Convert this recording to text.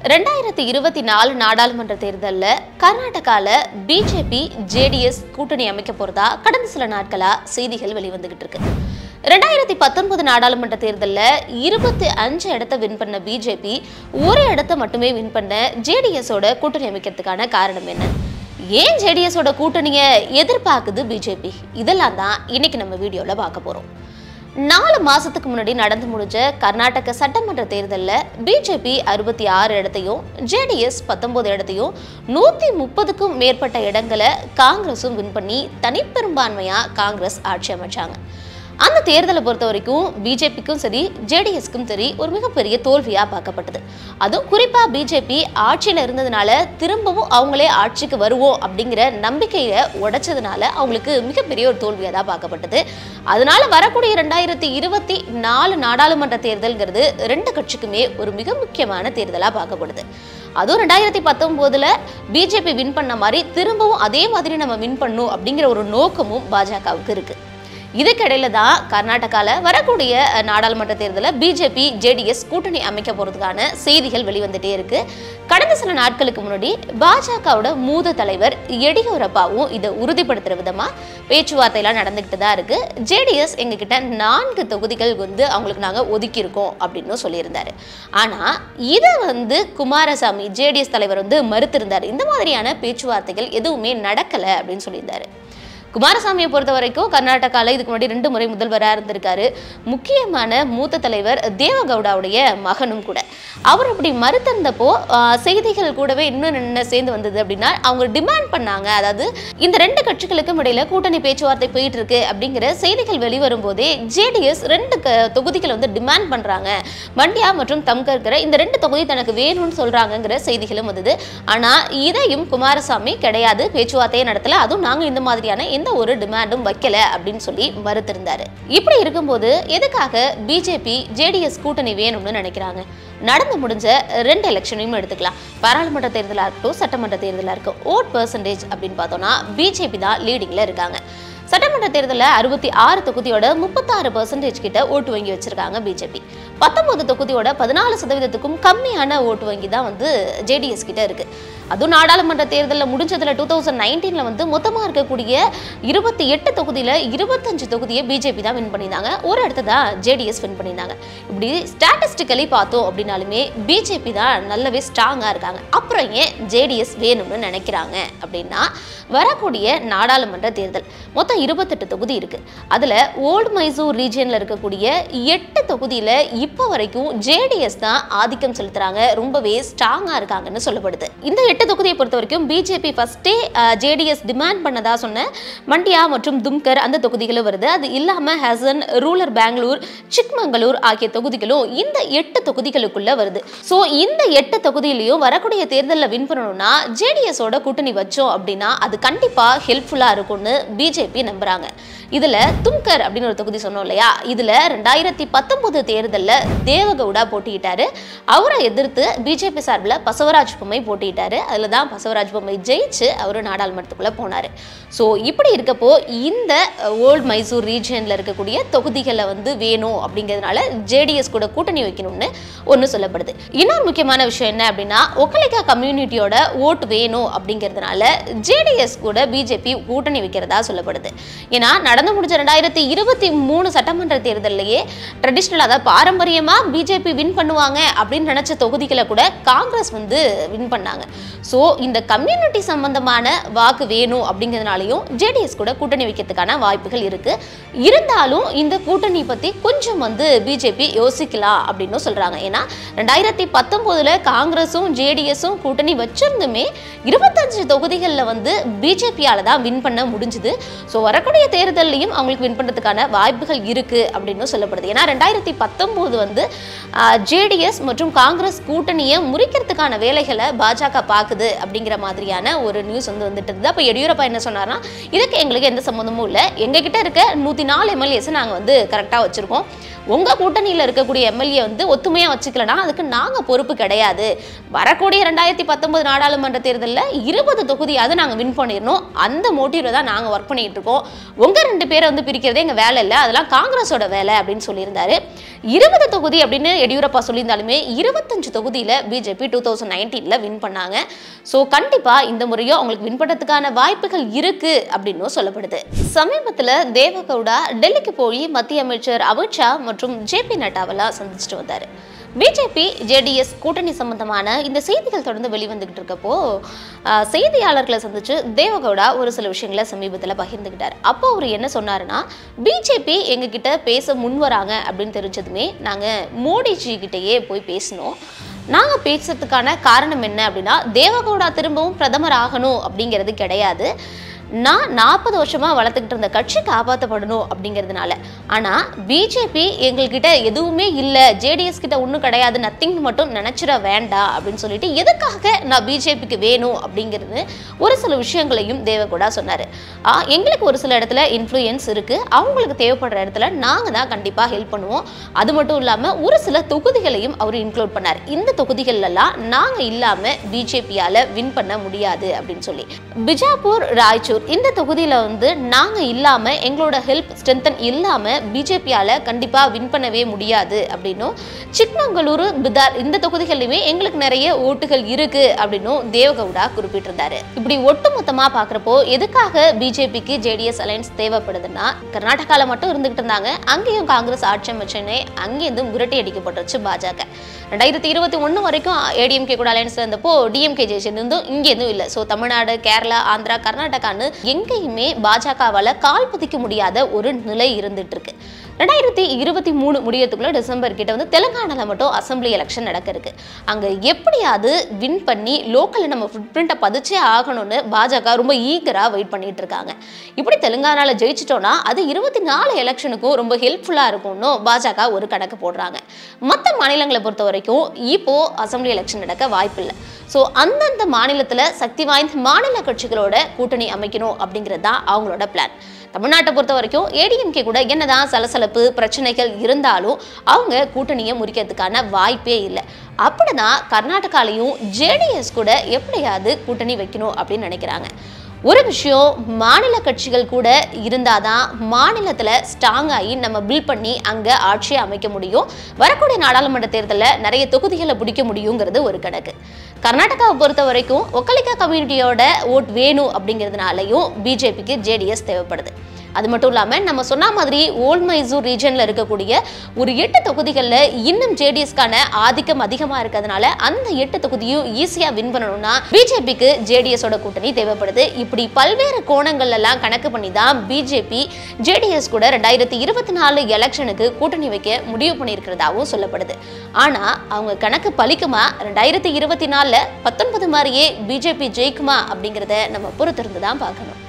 ரெண்டாயிரத்தி இருபத்தி நாலு நாடாளுமன்ற தேர்தலில் கர்நாடகாவில் பிஜேபி ஜேடிஎஸ் கூட்டணி அமைக்க போறதா கடந்த சில நாட்களா செய்திகள் வெளிவந்துகிட்டு இருக்கு ரெண்டாயிரத்தி பத்தொன்பது நாடாளுமன்ற தேர்தலில் இருபத்தி அஞ்சு இடத்த வின் பண்ண பிஜேபி ஒரு இடத்த மட்டுமே வின் பண்ண ஜேடிஎஸோட கூட்டணி அமைக்கிறதுக்கான காரணம் என்ன ஏன் ஜேடிஎஸோட கூட்டணியை எதிர்பார்க்குது பிஜேபி இதெல்லாம் தான் இன்னைக்கு நம்ம வீடியோவில் பார்க்க போறோம் நாலு மாசத்துக்கு முன்னாடி நடந்து முடிஞ்ச கர்நாடக சட்டமன்ற தேர்தலில் பிஜேபி அறுபத்தி ஆறு இடத்தையும் ஜேடிஎஸ் பத்தொன்பது இடத்தையும் நூற்றி முப்பதுக்கும் மேற்பட்ட இடங்களை காங்கிரஸும் வின் பண்ணி தனிப்பெரும்பான்மையா காங்கிரஸ் ஆட்சி அமைச்சாங்க அந்த தேர்தலை பொறுத்த வரைக்கும் பிஜேபிக்கும் சரி ஜேடிஎஸ்க்கும் சரி ஒரு மிகப்பெரிய தோல்வியாக பார்க்கப்பட்டது அதுவும் குறிப்பாக பிஜேபி ஆட்சியில் இருந்ததுனால திரும்பவும் அவங்களே ஆட்சிக்கு வருவோம் அப்படிங்கிற நம்பிக்கையை உடைச்சதுனால அவங்களுக்கு மிகப்பெரிய ஒரு தோல்வியாக தான் பார்க்கப்பட்டது அதனால வரக்கூடிய ரெண்டாயிரத்தி இருபத்தி நாலு நாடாளுமன்ற தேர்தல்ங்கிறது ரெண்டு கட்சிக்குமே ஒரு மிக முக்கியமான தேர்தலாக பார்க்கப்படுது அதுவும் ரெண்டாயிரத்தி பத்தொம்போதுல பிஜேபி வின் பண்ண மாதிரி திரும்பவும் அதே மாதிரி நம்ம வின் பண்ணும் அப்படிங்கிற ஒரு நோக்கமும் பாஜகவுக்கு இருக்கு இதுக்கிடையில தான் கர்நாடகாவில் வரக்கூடிய அஹ், நாடாளுமன்ற தேர்தலில் பிஜேபி ஜேடிஎஸ் கூட்டணி அமைக்க போகிறதுக்கான செய்திகள் வெளிவந்துட்டே இருக்கு கடந்த சில நாட்களுக்கு முன்னாடி பாஜகவோட மூத தலைவர் எடியூரப்பாவும் இதை உறுதிப்படுத்துற விதமா பேச்சுவார்த்தையெல்லாம் நடந்துக்கிட்டு தான் இருக்கு ஜேடிஎஸ் எங்ககிட்ட நான்கு தொகுதிகள் வந்து அவங்களுக்கு நாங்கள் ஒதுக்கியிருக்கோம் அப்படின்னு சொல்லியிருந்தாரு ஆனா இதை வந்து குமாரசாமி ஜேடிஎஸ் தலைவர் வந்து மறுத்திருந்தார் இந்த மாதிரியான பேச்சுவார்த்தைகள் எதுவுமே நடக்கலை அப்படின்னு சொல்லியிருந்தாரு குமாரசாமியை பொறுத்த வரைக்கும் கர்நாடகாவில் இதுக்கு முன்னாடி ரெண்டு முறை முதல்வராக இருந்திருக்காரு முக்கியமான மூத்த தலைவர் தேவகவுடாவுடைய மகனும் கூட அவர் அப்படி மறுத்திருந்தப்போ ஆஹ், செய்திகள் கூடவே இன்னும் என்ன சேர்ந்து வந்தது அப்படின்னா அவங்க டிமாண்ட் பண்ணாங்க அதாவது இந்த ரெண்டு கட்சிகளுக்கும் இடையில கூட்டணி பேச்சுவார்த்தை போயிட்டு இருக்கு அப்படிங்கிற செய்திகள் வெளிவரும் போதே ஜேடிஎஸ் ரெண்டு க- தொகுதிகளை வந்து டிமாண்ட் பண்றாங்க மண்டியா மற்றும் தம்கர்கிற இந்த ரெண்டு தொகுதி தனக்கு வேணும்னு சொல்றாங்கங்கிற செய்திகளும் வந்தது ஆனா இதையும் குமாரசாமி கிடையாது பேச்சுவார்த்தையே நடத்தல அதுவும் நாங்க இந்த மாதிரியான எந்த ஒரு டிமாண்டும் வைக்கல அப்படின்னு சொல்லி மறுத்திருந்தாரு இப்படி இருக்கும்போது எதுக்காக பிஜேபி ஜேடிஎஸ் கூட்டணி வேணும்னு நினைக்கிறாங்க நடந்து முடிஞ்ச ரெண்டு எலெக்ஷனையும் எடுத்துக்கலாம் பாராளுமன்ற தேர்தலாக இருக்கட்டும் சட்டமன்ற தேர்தலாக இருக்கும் ஓட் பர்சன்டேஜ் அப்படின்னு பார்த்தோம்னா பிஜேபி தான் லீடிங்கில் இருக்காங்க சட்டமன்ற தேர்தலில் அறுபத்தி ஆறு தொகுதியோட முப்பத்தாறு பர்சன்டேஜ் கிட்ட ஓட்டு வங்கி வச்சிருக்காங்க பிஜேபி பத்தொன்பது தொகுதியோட பதினாலு சதவீதத்துக்கும் கம்மியான ஓட்டு வங்கி தான் வந்து ஜேடிஎஸ் கிட்ட இருக்கு அதுவும் நாடாளுமன்ற தேர்தலில் முடிஞ்சதுல டூ தௌசண்ட் நைன்டீனில் வந்து மொத்தமாக இருக்கக்கூடிய இருபத்தி எட்டு தொகுதியில் இருபத்தஞ்சு தொகுதியை பிஜேபி தான் வின் பண்ணியிருந்தாங்க ஒரு இடத்த தான் ஜேடிஎஸ் வின் பண்ணியிருந்தாங்க இப்படி ஸ்டாட்டிஸ்டிக்கலி பார்த்தோம் அப்படின்னாலுமே பிஜேபி தான் நல்லாவே ஸ்ட்ராங்காக இருக்காங்க அப்புறம் ஏன் ஜேடிஎஸ் வேணும்னு நினைக்கிறாங்க அப்படின்னா வரக்கூடிய நாடாளுமன்ற தேர்தல் மொத்தம் இருபத்தெட்டு தொகுதி இருக்கு அதில் ஓல்டு மைசூர் ரீஜியனில் இருக்கக்கூடிய எட்டு தொகுதியில் இப்போ வரைக்கும் ஜேடிஎஸ் தான் ஆதிக்கம் செலுத்துறாங்க ரொம்பவே ஸ்ட்ராங்காக இருக்காங்கன்னு சொல்லப்படுது இந்த எட்டு தொகுதியை பொறுத்த வரைக்கும் பிஜேபி ஃபர்ஸ்டே ஜேடிஎஸ் டிமாண்ட் பண்ணதா சொன்ன மண்டியா மற்றும் தும்கர் அந்த தொகுதிகளும் வருது அது இல்லாமல் ஹசன் ரூரல் பெங்களூர் சிக்மங்களூர் ஆகிய தொகுதிகளும் இந்த எட்டு தொகுதிகளுக்குள்ள வருது ஸோ இந்த எட்டு தொகுதியிலையும் வரக்கூடிய தேர்தலில் வின் பண்ணணும்னா ஜேடிஎஸோட கூட்டணி வச்சோம் அப்படின்னா அது கண்டிப்பாக ஹெல்ப்ஃபுல்லாக இருக்கும்னு பிஜேபி நம்புறாங்க இதுல தும்கர் அப்படின்னு ஒரு தொகுதி சொன்னோம் இல்லையா இதுல ரெண்டாயிரத்தி பத்தொன்பது தேர்தலில் தேவகவுடா போட்டியிட்டாரு அவரை எதிர்த்து பிஜேபி சார்பில் பசவராஜ் பொம்மை போட்டியிட்டாரு அதில் தான் பசவராஜ் பொம்மை ஜெயிச்சு அவர் நாடாளுமன்றத்துக்குள்ள போனாரு ஸோ இப்படி இருக்கப்போ இந்த ஓல்ட் மைசூர் ரீஜியனில் இருக்கக்கூடிய தொகுதிகளை வந்து வேணும் அப்படிங்கிறதுனால ஜேடிஎஸ் கூட கூட்டணி வைக்கணும்னு ஒன்று சொல்லப்படுது இன்னொரு முக்கியமான விஷயம் என்ன அப்படின்னா ஒக்கலிக்கா கம்யூனிட்டியோட ஓட்டு வேணும் அப்படிங்கிறதுனால ஜேடிஎஸ் கூட பிஜேபி கூட்டணி வைக்கிறதா சொல்லப்படுது ஏன்னா நடந்து முடிஞ்ச ரெண்டாயிரத்தி இருபத்தி மூணு சட்டமன்ற தேர்தல்லையே ட்ரெடிஷ்னல் அதாவது பாரம்பரியமாக பிஜேபி வின் பண்ணுவாங்க அப்படின்னு நினச்ச தொகுதிகளை கூட காங்கிரஸ் வந்து வின் பண்ணாங்க ஸோ இந்த கம்யூனிட்டி சம்பந்தமான வாக்கு வேணும் அப்படிங்கிறதுனாலையும் ஜேடிஎஸ் கூட கூட்டணி வைக்கிறதுக்கான வாய்ப்புகள் இருக்கு இருந்தாலும் இந்த கூட்டணி பற்றி கொஞ்சம் வந்து பிஜேபி யோசிக்கலாம் அப்படின்னு சொல்றாங்க ஏன்னா ரெண்டாயிரத்தி பத்தொம்போதுல காங்கிரஸும் ஜேடிஎஸும் கூட்டணி வச்சிருந்துமே இருபத்தஞ்சு தொகுதிகளில் வந்து பிஜேபியால தான் வின் பண்ண முடிஞ்சுது ஸோ வரக்கூடிய தேர்தல்லையும் அவங்களுக்கு வின் பண்ணுறதுக்கான வாய்ப்புகள் இருக்கு அப்படின்னு சொல்லப்படுது ஏன்னா ரெண்டாயிரத்தி பத்தொம்போது வந்து ஜேடிஎஸ் மற்றும் காங்கிரஸ் கூட்டணியை முறிக்கிறதுக்கான வேலைகளை பாஜக பார்க்குது அப்படிங்கிற மாதிரியான ஒரு நியூஸ் வந்து வந்துட்டு இருந்தது அப்போ எடியூரப்பா என்ன சொன்னார்னா இதுக்கு எங்களுக்கு எந்த சம்மந்தமும் இல்லை எங்ககிட்ட இருக்க நூற்றி நாலு எம்எல்ஏஸை நாங்கள் வந்து கரெக்டாக வச்சுருக்கோம் உங்கள் கூட்டணியில் இருக்கக்கூடிய எம்எல்ஏ வந்து ஒத்துமையாக வச்சுக்கலனா அதுக்கு நாங்கள் பொறுப்பு கிடையாது வரக்கூடிய ரெண்டாயிரத்தி பத்தொன்பது நாடாளுமன்ற தேர்தலில் இருபது தொகுதியாவது நாங்கள் வின் பண்ணிடணும் அந்த மோட்டிவில் தான் நாங்கள் ஒர்க் பண்ணிட்டு இருக்கோம் உங்கள் ரெண்டு பேரை வந்து பிரிக்கிறதே எங்கள் வேலை இல்லை அதெல்லாம் காங்கிரஸோட வேலை அப்படின்னு சொல்லியிருந்தாரு இருபது தொகுதி அப்படின்னு எடியூரப்பா சொல்லியிருந்தாலுமே இருபத்தஞ்சு தொகுதியில் பிஜேபி டூ தௌசண்ட் நைன்டீனில் வின் பண்ணாங்க ஸோ கண்டிப்பாக இந்த முறையும் அவங்களுக்கு வின் பண்ணுறதுக்கான வாய்ப்புகள் இருக்கு அப்படின்னும் சொல்லப்படுது சமீபத்தில் தேவகவுடா டெல்லிக்கு போய் மத்திய அமைச்சர் அமித்ஷா மற்றும் ஜேபி நட்டாவெல்லாம் சந்திச்சுட்டு வந்தார் பிஜேபி ஜேடிஎஸ் கூட்டணி சம்பந்தமான இந்த செய்திகள் தொடர்ந்து வெளிவந்துகிட்டு இருக்கப்போ ஆஹ், செய்தியாளர்களை சந்திச்சு தேவகவுடா ஒரு சில விஷயங்களை சமீபத்தில் பகிர்ந்துக்கிட்டார் அப்போ அவர் என்ன சொன்னாருன்னா பிஜேபி எங்ககிட்ட பேச முன் வராங்க அப்படின்னு தெரிஞ்சதுமே நாங்கள் மோடிஜி கிட்டேயே போய் பேசினோம் நாங்கள் பேசுறதுக்கான காரணம் என்ன அப்படின்னா தேவகவுடா திரும்பவும் பிரதமர் ஆகணும் அப்படிங்கிறது கிடையாது நான் நாற்பது வருஷமா வளர்த்துக்கிட்டு இருந்த கட்சி காப்பாற்றப்படணும் அப்படிங்கிறதுனால ஆனால் பிஜேபி எங்கள்கிட்ட எதுவுமே இல்லை ஜேடிஎஸ் கிட்ட ஒன்றும் கிடையாது நத்திங் மட்டும் நினச்சிட வேண்டாம் அப்படின்னு சொல்லிட்டு எதுக்காக நான் பிஜேபிக்கு வேணும் அப்படிங்கிறது ஒரு சில விஷயங்களையும் தேவகூடா சொன்னார் எங்களுக்கு ஒரு சில இடத்துல இன்ஃப்ளூயன்ஸ் இருக்குது அவங்களுக்கு தேவைப்படுற இடத்துல நாங்கள் தான் கண்டிப்பாக ஹெல்ப் பண்ணுவோம் அது மட்டும் இல்லாமல் ஒரு சில தொகுதிகளையும் அவர் இன்க்ளூட் பண்ணார் இந்த தொகுதிகள்லாம் நாங்கள் இல்லாமல் பிஜேபியால் வின் பண்ண முடியாது அப்படின்னு சொல்லி பிஜாப்பூர் ராய்ச்சூர் இந்த தொகுதியில் வந்து நாங்கள் இல்லாமல் எங்களோட ஹெல்ப் ஸ்ட்ரென்தன் இல்லாமல் பிஜேபியால் கண்டிப்பாக வின் பண்ணவே முடியாது அப்படின்னும் சிக்மங்களூரு பிதார் இந்த தொகுதிகள்லையுமே எங்களுக்கு நிறைய ஓட்டுகள் இருக்கு அப்படின்னும் தேவகவுடா குறிப்பிட்டிருந்தாரு இப்படி ஒட்டுமொத்தமாக பார்க்குறப்போ எதுக்காக பிஜேபிக்கு ஜேடிஎஸ் அலைன்ஸ் தேவைப்படுதுன்னா கர்நாடகாவில் மட்டும் இருந்துகிட்டு இருந்தாங்க அங்கேயும் காங்கிரஸ் ஆட்சி அமைச்சனே அங்கேருந்து விரட்டி அடிக்கப்பட்டுருச்சு பாஜக ரெண்டாயிரத்தி இருபத்தி ஒன்று வரைக்கும் ஏடிஎம்கே கூட அலைன்ஸ் இருந்தப்போ டிஎம்கே ஜெயிச்சிருந்தும் இங்கே எதுவும் இல்லை ஸோ தமிழ்நாடு கேரளா ஆந்திரா கர்நாடகான்னு எங்கேயுமே பாஜகவால் கால் பதிக்க முடியாத ஒரு நிலை இருந்துட்டு இருக்கு ரெண்டாயிரத்தி இருபத்தி மூணு முடியறதுக்குள்ள டிசம்பர் கிட்ட வந்து தெலுங்கானாவில் மட்டும் அசம்பிளி எலெக்ஷன் நடக்க இருக்கு அங்கே எப்படியாவது வின் பண்ணி லோக்கலில் நம்ம ஃபுட் பிரிண்ட்டை பதிச்சே ஆகணும்னு பாஜக ரொம்ப ஈகராக வெயிட் பண்ணிட்டு இருக்காங்க இப்படி தெலுங்கானாவில் ஜெயிச்சிட்டோம்னா அது இருபத்தி நாலு எலெக்ஷனுக்கும் ரொம்ப ஹெல்ப்ஃபுல்லாக இருக்கும்னு பாஜக ஒரு கணக்கு போடுறாங்க மற்ற மாநிலங்களை பொறுத்த வரைக்கும் இப்போ அசம்பிளி எலெக்ஷன் நடக்க வாய்ப்பில்லை ஸோ அந்தந்த மாநிலத்தில் சக்தி வாய்ந்த மாநில கட்சிகளோட கூட்டணி அமைக்கணும் அப்படிங்கிறது தான் அவங்களோட பிளான் தமிழ்நாட்டை பொறுத்த வரைக்கும் ஏடிஎம்கே கூட என்னதான் சலசலப்பு பிரச்சனைகள் இருந்தாலும் அவங்க கூட்டணியை முறிக்கிறதுக்கான வாய்ப்பே இல்லை அப்படிதான் கர்நாடகாலையும் ஜேடிஎஸ் கூட எப்படியாவது கூட்டணி வைக்கணும் அப்படின்னு நினைக்கிறாங்க ஒரு விஷயம் மாநில கட்சிகள் கூட இருந்தாதான் மாநிலத்தில் ஸ்ட்ராங் ஆகி நம்ம பில்ட் பண்ணி அங்கே ஆட்சியை அமைக்க முடியும் வரக்கூடிய நாடாளுமன்ற தேர்தலில் நிறைய தொகுதிகளை பிடிக்க முடியுங்கிறது ஒரு கணக்கு கர்நாடகாவை பொறுத்த வரைக்கும் ஒக்கலிக்கா கம்யூனிட்டியோட ஓட் வேணும் அப்படிங்கிறதுனாலையும் பிஜேபிக்கு ஜேடிஎஸ் தேவைப்படுது அது மட்டும் இல்லாமல் நம்ம சொன்ன மாதிரி ஓல்ட் மைசூர் ரீஜனில் இருக்கக்கூடிய ஒரு எட்டு தொகுதிகளில் இன்னும் ஜேடிஎஸ்க்கான ஆதிக்கம் அதிகமாக இருக்கிறதுனால அந்த எட்டு தொகுதியும் ஈஸியாக வின் பண்ணணும்னா பிஜேபிக்கு ஜேடிஎஸோட கூட்டணி தேவைப்படுது இப்படி பல்வேறு கோணங்கள்ல எல்லாம் கணக்கு பண்ணி தான் பிஜேபி ஜேடிஎஸ் கூட ரெண்டாயிரத்தி இருபத்தி நாலு எலெக்ஷனுக்கு கூட்டணி வைக்க முடிவு பண்ணியிருக்கிறதாவும் சொல்லப்படுது ஆனால் அவங்க கணக்கு பலிக்குமா ரெண்டாயிரத்தி இருபத்தி நாலில் பத்தொன்பது மாதிரியே பிஜேபி ஜெயிக்குமா அப்படிங்கிறத நம்ம பொறுத்திருந்து தான் பார்க்கணும்